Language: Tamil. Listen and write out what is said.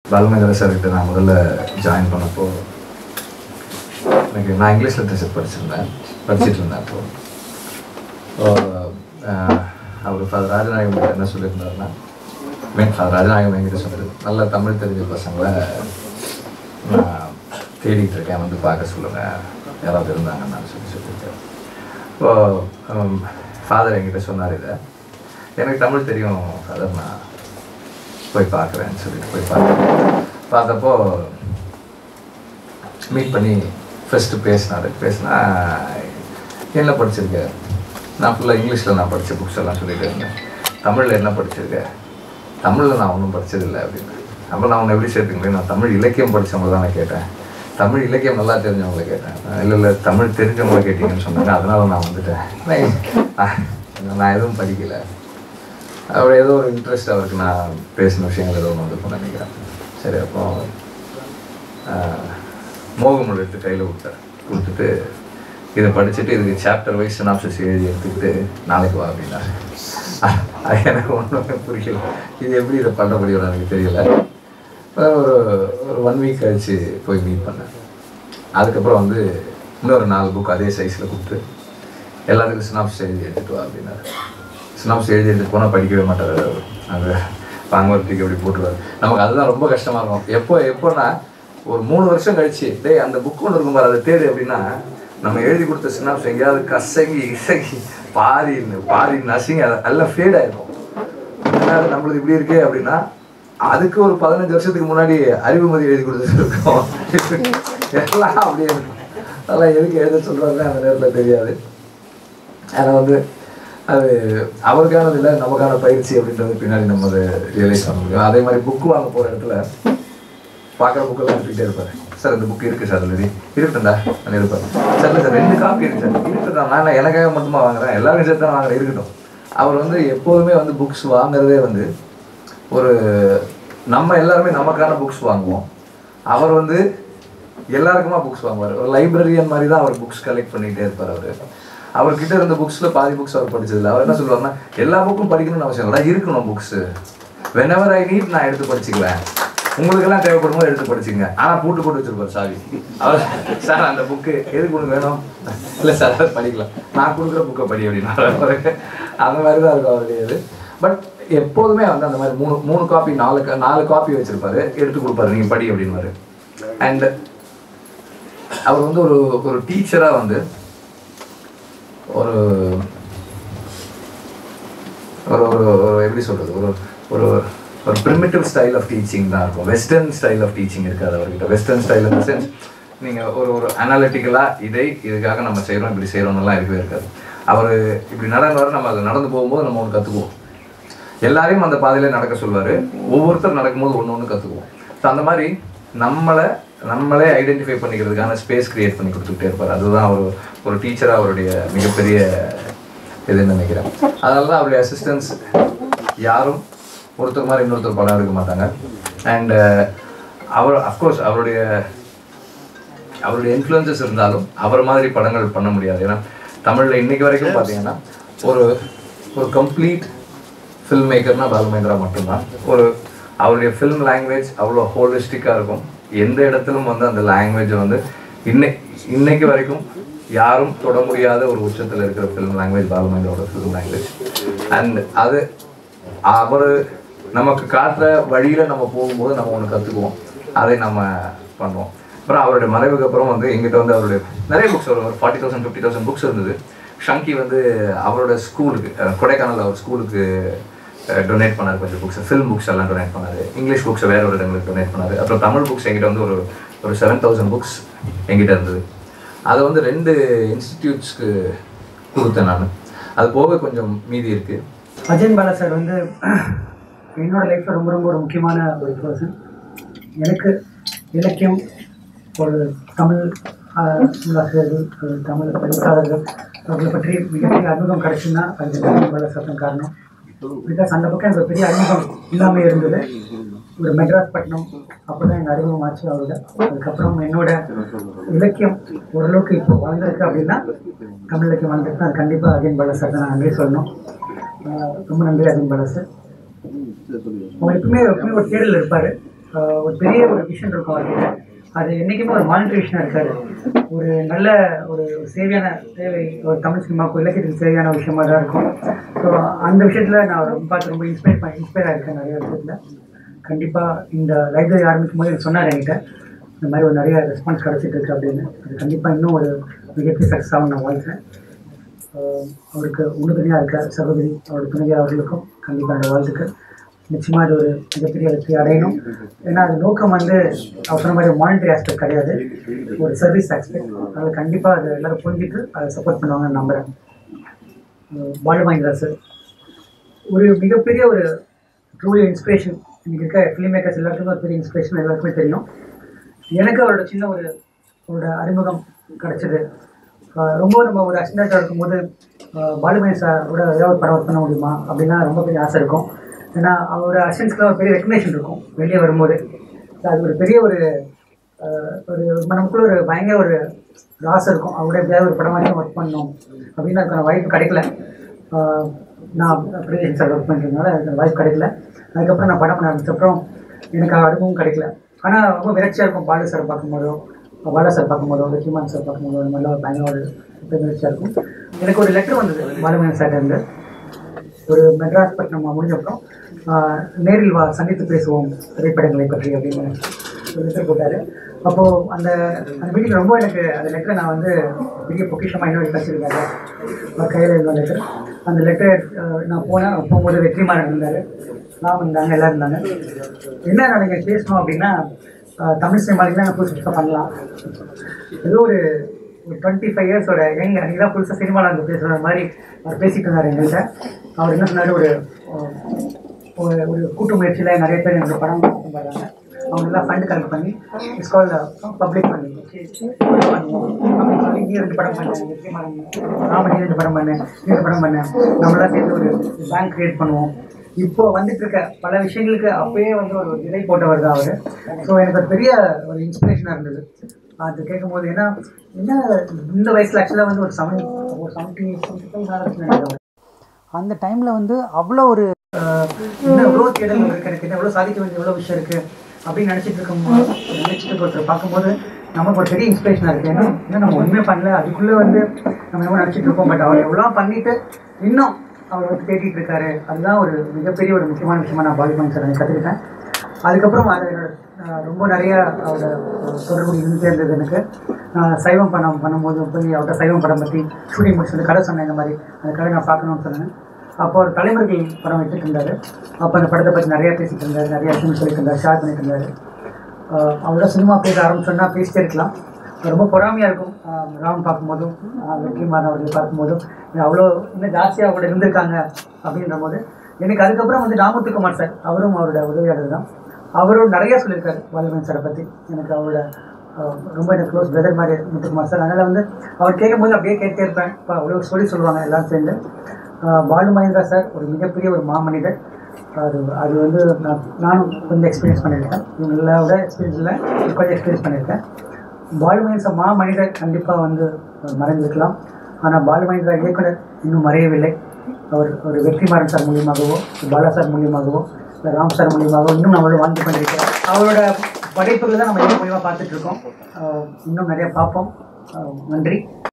பாலுமேந்திர சார் கிட்ட நான் முதல்ல ஜாயின் பண்ணப்போ எனக்கு நான் இங்கிலீஷ் லிட்ரேச்சர் படிச்சிருந்தேன் படிச்சிட்டு இருந்தேன் அப்போ அவர் ஃபாதர் ராஜநாயகம் கிட்ட என்ன சொல்லியிருந்தாருன்னா மீன் ஃபாதர் ராஜநாயகம் என்கிட்ட சொன்னது நல்ல தமிழ் தெரிஞ்ச பசங்களை நான் தேடிட்டு இருக்கேன் வந்து பார்க்க சொல்லுங்க யாராவது இருந்தாங்கன்னு சொல்லி சொல்லியிருக்கேன் இப்போ ஃபாதர் என்கிட்ட சொன்னார் இதை எனக்கு தமிழ் தெரியும் ஃபாதர் நான் போய் பார்க்குறேன்னு சொல்லிட்டு போய் பார்த்தேன் பார்த்தப்போ மீட் பண்ணி ஃபஸ்ட்டு பேசினார் பேசினா என்ன படிச்சிருக்க நான் ஃபுல்லாக இங்கிலீஷில் நான் படித்த புக்ஸ் எல்லாம் சொல்லிட்டு இருந்தேன் தமிழில் என்ன படிச்சிருக்க தமிழில் நான் ஒன்றும் படிச்சதில்லை அப்படின்னு அப்போ நான் உன்னை எப்படி சேர்த்துங்களேன் நான் தமிழ் இலக்கியம் படித்தவங்க தான் நான் கேட்டேன் தமிழ் இலக்கியம் நல்லா தெரிஞ்சவங்கள கேட்டேன் இல்லை இல்லை தமிழ் தெரிஞ்சவங்கள கேட்டீங்கன்னு சொன்னாங்க அதனால நான் வந்துட்டேன் நான் நான் எதுவும் படிக்கலை அவர் ஏதோ ஒரு இன்ட்ரெஸ்ட் அவருக்கு நான் பேசின விஷயங்கள் ஏதோ ஒன்று வந்து நினைக்கிறேன் சரி அப்போ மோகமுள் எடுத்து கையில் கொடுத்தார் கொடுத்துட்டு இதை படிச்சுட்டு இதுக்கு சாப்டர் வைஸ் சினாப்சிஸ் எழுதி எடுத்துக்கிட்டு நாளைக்கு வா அப்படின்னாரு அது எனக்கு ஒன்றுமே புரியல இது எப்படி இதை பண்ண முடியும் எனக்கு தெரியல ஒரு ஒரு ஒன் வீக் கழிச்சு போய் மீட் பண்ணேன் அதுக்கப்புறம் வந்து இன்னொரு நாலு புக் அதே சைஸில் கொடுத்து எல்லாத்துக்கும் சினாப்ஸ் எழுதி எடுத்துகிட்டு வா அப்படின்னாரு சினாப்ஸ் எழுதி எடுத்துட்டு போனால் படிக்கவே மாட்டார் அவர் அங்கே பாங்கவரத்துக்கு எப்படி போட்டுருவார் நமக்கு அதுதான் ரொம்ப கஷ்டமாக இருக்கும் எப்போ எப்போனா ஒரு மூணு வருஷம் கழிச்சு டேய் அந்த புக் ஒன்று இருக்கும் பாரு அதை தேடு அப்படின்னா நம்ம எழுதி கொடுத்த சினாப்ஸ் எங்கேயாவது கசங்கி இசங்கி பாதி பாதி நசுங்கி அது எல்லாம் ஃபேட் ஆயிருக்கும் அதனால நம்மளுக்கு இப்படி இருக்கே அப்படின்னா அதுக்கு ஒரு பதினஞ்சு வருஷத்துக்கு முன்னாடி அறிவுமதி எழுதி கொடுத்துருக்கோம் எல்லாம் அப்படியே இருக்கும் அதெல்லாம் எதுக்கு எழுத சொல்கிறாங்க அந்த நேரத்தில் தெரியாது ஆனால் வந்து அது அவருக்கானது இல்லை நமக்கான பயிற்சி அப்படின்றது பின்னாடி நம்ம அதை ரியலைஸ் பண்ண முடியும் அதே மாதிரி புக்கு வாங்க போகிற இடத்துல பார்க்குற புக்கெல்லாம் எடுத்துக்கிட்டே இருப்பாரு சார் இந்த புக் இருக்குது சார் ஆல்ரெடி இருக்கட்டும்டா நான் இருப்பேன் சார் இல்லை சார் ரெண்டு காப்பி இருக்கு சார் இருக்கட்டும் நான் எனக்காக மட்டுமா வாங்குறேன் எல்லாரும் சேர்த்து தான் வாங்குறேன் இருக்கட்டும் அவர் வந்து எப்போதுமே வந்து புக்ஸ் வாங்குறதே வந்து ஒரு நம்ம எல்லாருமே நமக்கான புக்ஸ் வாங்குவோம் அவர் வந்து எல்லாருக்குமா புக்ஸ் வாங்குவார் ஒரு லைப்ரரியன் மாதிரி தான் அவர் புக்ஸ் கலெக்ட் பண்ணிகிட்டே இருப்பார் அவர் அவர்கிட்ட இருந்த புக்ஸில் பாதி புக்ஸ் அவர் படிச்சதில்லை அவர் என்ன சொல்லுவாருன்னா எல்லா புக்கும் படிக்கணும்னு அவசியம் இல்லை இருக்கணும் புக்ஸு வெனவர் ஐ நீட் நான் எடுத்து படிச்சுக்குவேன் உங்களுக்கெல்லாம் தேவைப்படும் போது எடுத்து படிச்சுங்க ஆனால் பூட்டு போட்டு வச்சிருப்பார் சாவி அவர் சார் அந்த புக்கு எதுக்கு உனக்கு வேணும் இல்லை சார் அதை படிக்கலாம் நான் கொடுக்குற புக்கை படி அப்படின்னா அந்த மாதிரி தான் இருக்கும் அவருடைய இது பட் எப்போதுமே வந்து அந்த மாதிரி மூணு மூணு காப்பி நாலு நாலு காப்பி வச்சிருப்பாரு எடுத்து கொடுப்பாரு நீங்கள் படி அப்படின்வாரு அண்ட் அவர் வந்து ஒரு ஒரு டீச்சராக வந்து ஒரு ஒரு ஒரு ஒரு எப்படி சொல்கிறது ஒரு ஒரு ஒரு ப்ரிமிட்டிவ் ஸ்டைல் ஆஃப் டீச்சிங் தான் இருக்கும் வெஸ்டர்ன் ஸ்டைல் ஆஃப் டீச்சிங் இருக்காது அவர்கிட்ட வெஸ்டர்ன் ஸ்டைல் இந்த சென்ஸ் நீங்கள் ஒரு ஒரு அனாலிட்டிக்கலாக இதை இதுக்காக நம்ம செய்கிறோம் இப்படி செய்கிறோம்லாம் இருக்கவே இருக்காது அவர் இப்படி நடந்தாரு நம்ம அதை நடந்து போகும்போது நம்ம ஒன்று கற்றுக்குவோம் எல்லாரையும் அந்த பாதையில நடக்க சொல்வார் ஒவ்வொருத்தர் நடக்கும்போது ஒன்று ஒன்று கற்றுக்குவோம் ஸோ அந்த மாதிரி நம்மளை நம்மளே ஐடென்டிஃபை பண்ணிக்கிறதுக்கான ஸ்பேஸ் கிரியேட் பண்ணி கொடுத்துக்கிட்டே இருப்பார் அதுதான் அவர் ஒரு டீச்சராக அவருடைய மிகப்பெரிய இதுன்னு நினைக்கிறேன் அதனால தான் அவருடைய அசிஸ்டன்ஸ் யாரும் ஒருத்தர் மாதிரி இன்னொருத்தர் படம் எடுக்க மாட்டாங்க அண்ட் அவர் அஃப்கோர்ஸ் அவருடைய அவருடைய இன்ஃப்ளூயன்சஸ் இருந்தாலும் அவர் மாதிரி படங்கள் பண்ண முடியாது ஏன்னா தமிழில் இன்னைக்கு வரைக்கும் பார்த்தீங்கன்னா ஒரு ஒரு கம்ப்ளீட் ஃபில்ம் மேக்கர்னா பாலுமேந்திரா மட்டும்தான் ஒரு அவருடைய ஃபில்ம் லாங்குவேஜ் அவ்வளோ ஹோலிஸ்டிக்காக இருக்கும் எந்த இடத்திலும் வந்து அந்த லாங்குவேஜை வந்து இன்னை இன்னைக்கு வரைக்கும் யாரும் தொட முடியாத ஒரு உச்சத்தில் இருக்கிற ஃபில்ம் லாங்குவேஜ் பாலுமேந்திரோட ஃபில்ம் லாங்குவேஜ் அண்ட் அது அவர் நமக்கு காட்டுற வழியில் நம்ம போகும்போது நம்ம ஒன்று கற்றுக்குவோம் அதை நம்ம பண்ணுவோம் அப்புறம் அவருடைய மறைவுக்கு அப்புறம் வந்து எங்கிட்ட வந்து அவருடைய நிறைய புக்ஸ் ஒரு forty thousand fifty thousand books இருந்தது ஷங்கி வந்து அவரோட ஸ்கூலுக்கு கொடைக்கானல் அவர் ஸ்கூலுக்கு டொனேட் பண்ணார் கொஞ்சம் புக்ஸ் ஃபில்ம் புக்ஸ் எல்லாம் டொனேட் பண்ணார் இங்கிலீஷ் புக்ஸ் வேற ஒரு இடங்களுக்கு டொனேட் பண்ணார் அப்புறம் தமிழ் புக்ஸ் எங்கிட்ட வந்து ஒரு ஒரு செவன் தௌசண்ட் புக்ஸ் எங்கிட்ட இருந்தது அதை வந்து ரெண்டு இன்ஸ்டிடியூட்ஸ்க்கு கொடுத்தேன் நான் அது போக கொஞ்சம் மீதி இருக்குது அஜயன் பாலா சார் வந்து என்னோட லைஃப்பில் ரொம்ப ரொம்ப ஒரு முக்கியமான ஒரு பர்சன் எனக்கு இலக்கியம் ஒரு தமிழ் ஆஹ், நூலாசிரியர்கள் ஒரு தமிழ் எழுத்தாளர்கள் அவர்களை பற்றி மிகப்பெரிய அறிமுகம் கிடைச்சுன்னா அது அஜயன் பாலா சார் தான் காரணம் பிகாஸ் அந்த பக்கம் எனக்கு பெரிய அறிமுகம் இல்லாமல் இருந்தது ஒரு மெட்ராஸ் பட்டினம் அப்போ தான் எங்கள் அறிமுகம் ஆச்சு அவரோட அதுக்கப்புறம் என்னோட இலக்கியம் ஓரளவுக்கு இப்போ வளர்ந்துருக்கு அப்படின்னா தமிழ் இலக்கியம் வளர்ந்துருக்கு அது கண்டிப்பாக அஜயன் பாலா சார் தான் நான் நன்றி சொல்லணும் ஆஹ் ரொம்ப நன்றி அஜயன் பாலா சார் அவர் எப்பவுமே எப்பவுமே ஒரு தேடல் இருப்பார் ஆஹ் ஒரு பெரிய ஒரு விஷன் இருக்கும் அவர்கிட்ட அது என்றைக்குமே ஒரு மானிட்டரி விஷயம் இருக்காது ஒரு நல்ல ஒரு ஒரு சேவையான தேவை ஒரு தமிழ் சினிமாவுக்கு இலக்கியத்துக்கு தேவையான விஷயமா தான் இருக்கும் ஸோ அந்த விஷயத்தில் நான் ரொம்ப பார்த்து ரொம்ப இன்ஸ்பயர் பண்ண இன்ஸ்பயர் ஆகிருக்கேன் நிறைய விஷயத்தில் கண்டிப்பாக இந்த லைப்ரரி ஆரம்பிக்கும் போது எனக்கு சொன்னார் என்கிட்ட இந்த மாதிரி ஒரு நிறைய ரெஸ்பான்ஸ் கிடச்சிட்டு இருக்கு அப்படின்னு அது கண்டிப்பாக இன்னும் ஒரு மிகப்பெரிய சக்ஸஸ் ஆகும் நான் வாழ்க்கேன் ஆஹ் அவருக்கு உறுதுணையாக இருக்க சகோதரி அவருடைய துணைவியார் அவர்களுக்கும் கண்டிப்பாக என்னோட வாழ்த்துக்கள் நிச்சயமாக அது ஒரு மிகப்பெரிய வெற்றி அடையணும் ஏன்னா அது நோக்கம் வந்து அவர் சொன்ன மாதிரி மானிட்டரி ஆஸ்பெக்ட் கிடையாது ஒரு சர்வீஸ் ஆஸ்பெக்ட் அதை கண்டிப்பாக அதை எல்லாரும் புரிஞ்சுட்டு அதை சப்போர்ட் பண்ணுவாங்கன்னு நம்புகிறேன் பாலுமகேந்திரா சார் ஒரு மிகப்பெரிய ஒரு ட்ரூலி இன்ஸ்பிரேஷன் இன்னைக்கு இருக்க ஃபிலிம் மேக்கர்ஸ் எல்லாருக்குமே ஒரு பெரிய இன்ஸ்பிரேஷன் எல்லாருக்குமே தெரியும் எனக்கு அவரோட சின்ன ஒரு அவரோட அறிமுகம் கிடைச்சது ஆஹ் ரொம்ப நம்ம ஒரு அசிஸ்டண்ட்டாக இருக்கும்போது பாலுமணி சாரோட ஏதாவது ஒரு படம் ஒர்க் பண்ண முடியுமா அப்படின்னா ரொம்ப பெரிய ஆசை இருக்கும் ஏன்னா அவரோட அசிஸ்டன்ஸ்க்குலாம் ஒரு பெரிய ரெக்கக்னேஷன் இருக்கும் வெளியே வரும்போது So அது ஒரு பெரிய ஒரு ஆஹ் ஒரு நமக்குள்ள ஒரு பயங்கர ஒரு ஒரு ஆசை இருக்கும் அவரோட எப்படியாவது ஒரு படம் வாங்கி ஒர்க் பண்ணணும் அப்படின்னு அதுக்கான வாய்ப்பு கிடைக்கல ஆஹ் நான் பிரியன் சார் ஒர்க் பண்ணுறதுனால எனக்கு வாய்ப்பு கிடைக்கல அதுக்கப்புறம் நான் படம் பண்ண ஆரம்பிச்சப்பறம் எனக்கு அனுபவம் கிடைக்கல ஆனால் ரொம்ப விரட்சியாக இருக்கும் பாலு சார் பார்க்கும்போதோ பாலா சார் பார்க்கும்போதோ வெற்றிமான் சார் பார்க்கும்போதோ இந்த மாதிரிலாம் ஒரு பயங்கர ஒரு விரட்சியாக இருக்கும் எனக்கு ஒரு லெட்டர் வந்தது பாலுமணி சார்ட்ட இருந்து ஒரு மெட்ராஸ் பட்டினம் முடிஞ்சப்பறம் ஆஹ், நேரில் வா சந்தித்து பேசுவோம் திரைப்படங்களை பற்றி அப்படின்னு ஒரு லெட்டர் போட்டார் அப்போது அந்த அந்த மீட்டிங் ரொம்ப எனக்கு அந்த லெட்டரை நான் வந்து பெரிய பொக்கிஷமாக இன்னும் வச்சிருக்காங்க கையில் இருந்த லெட்டர் அந்த லெட்டர் நான் போனேன் போகும்போது வெற்றிமாறன் இருந்தார் நான் இருந்தாங்க எல்லாம் இருந்தாங்க என்ன நாங்கள் பேசணும் அப்படின்னா ஆஹ், தமிழ் சினிமாவுக்கு தான் புதுசு புதுசாக பண்ணலாம் ஏதோ ஒரு ஒரு டுவெண்ட்டி ஃபைவ் இயர்ஸோட எங்க நீ தான் புதுசாக சினிமாவில் வந்து பேசுகிற மாதிரி அவர் பேசிட்டு இருந்தார் எங்கள்கிட்ட அவர் என்ன சொன்னார் ஒரு ஆஹ், ஒரு ஒரு கூட்டு முயற்சியில் நிறைய பேர் எங்களுக்கு படம் பண்ணுறாங்க அவங்க எல்லாம் ஃபண்ட் கலெக்ட் பண்ணி ஸ்கால் பப்ளிக் பண்ணி பண்ணுவோம் அப்படின்னு சொல்லி நீ ரெண்டு படம் பண்ண வெற்றிமாறன் ராம நீ ரெண்டு படம் பண்ணு நீ ரெண்டு படம் பண்ண நம்மளாம் சேர்ந்து ஒரு பேங்க் கிரியேட் பண்ணுவோம் இப்போ வந்துட்டு இருக்க பல விஷயங்களுக்கு அப்பயே வந்து ஒரு விதை போட்டவர் தான் அவர் ஸோ எனக்கு ஒரு பெரிய ஒரு இன்ஸ்பிரேஷனாக இருந்தது அது கேட்கும்போது ஏன்னா என்ன இந்த வயசில் ஆக்சுவலாக வந்து ஒரு செவன் ஒரு செவன்ட்டி செவன்ட்டி அந்த டைமில் வந்து அவ்வளோ ஒரு ஆஹ், இன்னும் எவ்வளோ தேடல் இருக்கு எனக்கு இன்னும் எவ்வளோ சாதிக்க வேண்டிய எவ்வளோ விஷயம் இருக்குது அப்படின்னு நினச்சிட்டு இருக்கும்போது நினச்சிட்டு ஒருத்தர் பார்க்கும்போது நமக்கு ஒரு பெரிய இன்ஸ்பிரேஷனாக இருக்குது ஏன்னா இன்னும் நம்ம ஒன்றுமே பண்ணல அதுக்குள்ளே வந்து நம்ம எவ்வளோ நினச்சிட்டு இருக்கோம் பட் அவர் எவ்வளோ பண்ணிட்டு இன்னும் அவர் வந்து தேடிட்டு இருக்காரு அதுதான் ஒரு மிகப்பெரிய ஒரு முக்கியமான விஷயமா நான் பாலிமன் சார் கற்றுக்கிட்டேன் அதுக்கப்புறம் அது என்னோட ஆஹ், ரொம்ப நிறைய அவரோட ஆஹ், தொடர்பு இருந்துட்டே இருந்தது எனக்கு நான் சைவம் படம் பண்ணும்போது போய் அவர்கிட்ட சைவம் படம் பற்றி ஷூட்டிங் முடிச்சது கதை சொன்னேன் இந்த மாதிரி அந்த கதை நான் பார்க்கணும்னு சொன்னேன் அப்போ ஒரு தலைமுறைகள் படம் எடுத்துட்டு இருந்தார் அப்போ அந்த படத்தை பற்றி நிறைய பேசிட்டு இருந்தார் நிறைய விஷயம் சொல்லிட்டு இருந்தார் ஷேர் பண்ணிட்டு இருந்தார் ஆஹ் அவரோட சினிமா பேச ஆரம்பிச்சோன்னா பேசிட்டே இருக்கலாம் ரொம்ப பொறாமையாக இருக்கும் ஆஹ் ராம் பார்க்கும்போதும் ஆஹ் வெற்றிமாறன் அவர்களை பார்க்கும்போதும் அவ்வளோ இன்னும் ஜாஸ்தியாக கூட இருந்திருக்காங்க அப்படின்ற போது எனக்கு அதுக்கப்புறம் வந்து ராமத்துக்குமார் சார் அவரும் அவரோட உதவியாளர் தான் அவரும் நிறைய சொல்லியிருக்காரு வாலிபன் சாரை பற்றி எனக்கு அவரோட ஆஹ் ரொம்ப எனக்கு க்ளோஸ் பிரதர் மாதிரி முத்துக்குமார் சார் அதனால் வந்து அவர் கேட்கும்போது அப்படியே கேட்டே இருப்பேன் இப்போ அவ்வளோ சொல்லி சொல்லுவாங்க எல்லாரும் சேர்ந்து ஆஹ் பாலு மகேந்திரா சார் ஒரு மிகப்பெரிய ஒரு மாமனிதர் அது அது வந்து நான் நானும் கொஞ்சம் எக்ஸ்பீரியன்ஸ் பண்ணியிருக்கேன் இவங்களோட எக்ஸ்பீரியன்ஸ் இல்லை கொஞ்சம் எக்ஸ்பீரியன்ஸ் பண்ணியிருக்கேன் பாலு மகேந்திரா மா மனிதர் கண்டிப்பாக வந்து மறைந்திருக்கலாம் ஆனால் பாலு மகேந்திரா இயக்குனர் இன்னும் மறையவில்லை அவர் ஒரு வெற்றிமாறன் சார் மூலியமாகவோ பாலா சார் மூலியமாகவோ இல்லை ராம் சார் மூலியமாகவோ இன்னும் நம்மளோட வாழ்ந்து கொண்டிருக்கிறோம் அவரோட படைப்புகளை தான் நம்ம இதன் மூலியமாக பார்த்துட்டு இருக்கோம் ஆஹ் இன்னும் நிறைய பார்ப்போம் ஆஹ் நன்றி